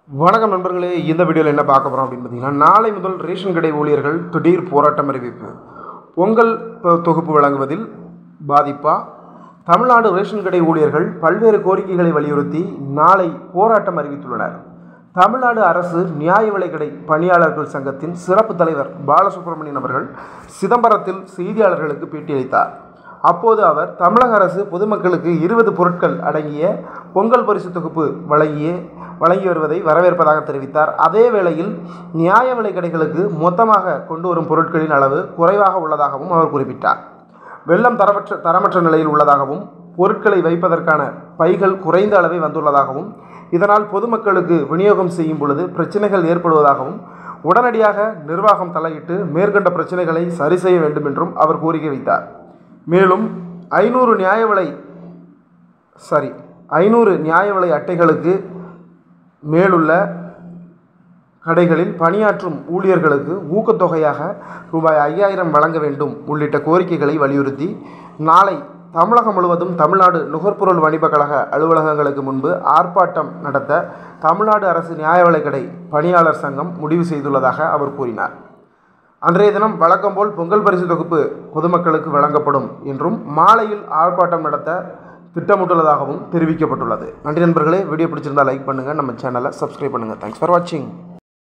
வணக்கம் நண்பர்களே இந்த வீடியோவில் என்ன பார்க்க போகிறோம் அப்படின்னு பார்த்தீங்கன்னா நாளை முதல் ரேஷன் கடை ஊழியர்கள் திடீர் போராட்டம் அறிவிப்பு பொங்கல் ப- தொகுப்பு வழங்குவதில் பாதிப்பா தமிழ்நாடு ரேஷன் கடை ஊழியர்கள் பல்வேறு கோரிக்கைகளை வலியுறுத்தி நாளை போராட்டம் அறிவித்துள்ளனர் தமிழ்நாடு அரசு நியாய விலைக்கடை பணியாளர்கள் சங்கத்தின் சிறப்பு தலைவர் பாலசுப்ரமணியன் அவர்கள் சிதம்பரத்தில் செய்தியாளர்களுக்கு பேட்டியளித்தார் அப்போது அவர் தமிழக அரசு பொதுமக்களுக்கு இருபது பொருட்கள் அடங்கிய பொங்கல் பரிசு தொகுப்பு வழங்கிய வழங்கி வருவதை வரவேற்பதாக தெரிவித்தார் அதே வேளையில் நியாய விலை கடைகளுக்கு மொத்தமாக கொண்டு வரும் பொருட்களின் அளவு குறைவாக உள்ளதாகவும் அவர் குறிப்பிட்டார் வெள்ளம் தரமற்ற தரமற்ற நிலையில் உள்ளதாகவும் பொருட்களை வைப்பதற்கான பைகள் குறைந்த அளவே வந்துள்ளதாகவும் இதனால் பொதுமக்களுக்கு விநியோகம் செய்யும் பொழுது பிரச்சனைகள் ஏற்படுவதாகவும் உடனடியாக நிர்வாகம் தலையிட்டு மேற்கண்ட பிரச்சனைகளை சரி செய்ய வேண்டும் என்றும் அவர் கோரிக்கை வைத்தார் மேலும் ஐநூறு நியாய விலை சாரி ஐநூறு நியாய விலை அட்டைகளுக்கு மேலுள்ள கடைகளில் பணியாற்றும் ஊழியர்களுக்கு ஊக்கத்தொகையாக ரூபாய் ஐயாயிரம் வழங்க வேண்டும் உள்ளிட்ட கோரிக்கைகளை வலியுறுத்தி நாளை தமிழகம் முழுவதும் தமிழ்நாடு நுகர்பொருள் வணிபக் கழக அலுவலகங்களுக்கு முன்பு ஆர்ப்பாட்டம் நடத்த தமிழ்நாடு அரசு நியாய விலைக்கடை பணியாளர் சங்கம் முடிவு செய்துள்ளதாக அவர் கூறினார் அன்றைய தினம் வழக்கம்போல் பொங்கல் பரிசு தொகுப்பு பொதுமக்களுக்கு வழங்கப்படும் என்றும் மாலையில் ஆர்ப்பாட்டம் நடத்த திட்டமிட்டுள்ளதாகவும் தெரிவிக்கப்பட்டுள்ளது நன்றி நண்பர்களே வீடியோ பிடிச்சிருந்தா லைக் பண்ணுங்கள் நம்ம சேனலை சப்ஸ்கிரைப் பண்ணுங்கள் தேங்க்ஸ் ஃபார் வாட்சிங்